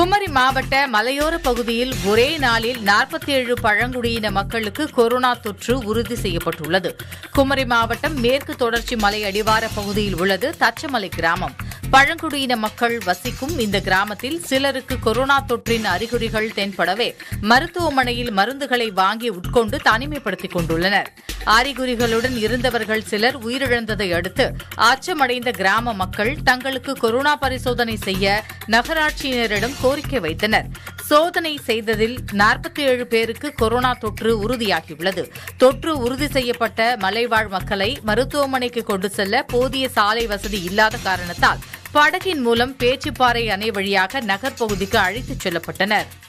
குமரி மாவட்ட மலையோர பகுதியில் ஒரே நாளில் 47 பழங்குடியின மக்களுக்கு கொரோனா தொற்று உறுதி செய்யப்பட்டுள்ளது குமரி மாவட்டம் மேற்கு தொடர்ச்சி மலை அடிவார பகுதியில் உள்ளது தச்சமலை கிராமம் பழங்குடியின மக்கள் வசிக்கும் இந்த கிராமத்தில் சிலருக்கு கொரோனா தொற்றின் அறிகுறிகள் தென்படவே மருத்துவமனையில் மருந்துகளை வாங்கி உட்கொண்டு தனிமைப்படுத்திக் கொண்டுள்ளனர் அறிகுறிகளுடன் இருந்தவர்கள் சிலர் உயிரிழந்ததை அடுத்து அச்சமடைந்த கிராம மக்கள் தங்களுக்கு கொரோனா பரிசோதனை செய்ய நகராட்சியினரிடம் கோரிக்கை வைத்தனர் சோதனை செய்ததில் 47 பேருக்கு கொரோனா தொற்று உறுதியாகியுள்ளது தொற்று உறுதி செய்யப்பட்ட மலைவாழ் மக்களை மருத்துவமனைக்கு கொண்டு செல்ல போதிய சாலை வசதி இல்லாத காரணத்தால் படகின் மூலம் பேச்சிப்பாறை அணை வழியாக நகர்ப்பகுதிக்கு அழைத்துச் செல்லப்பட்டனர்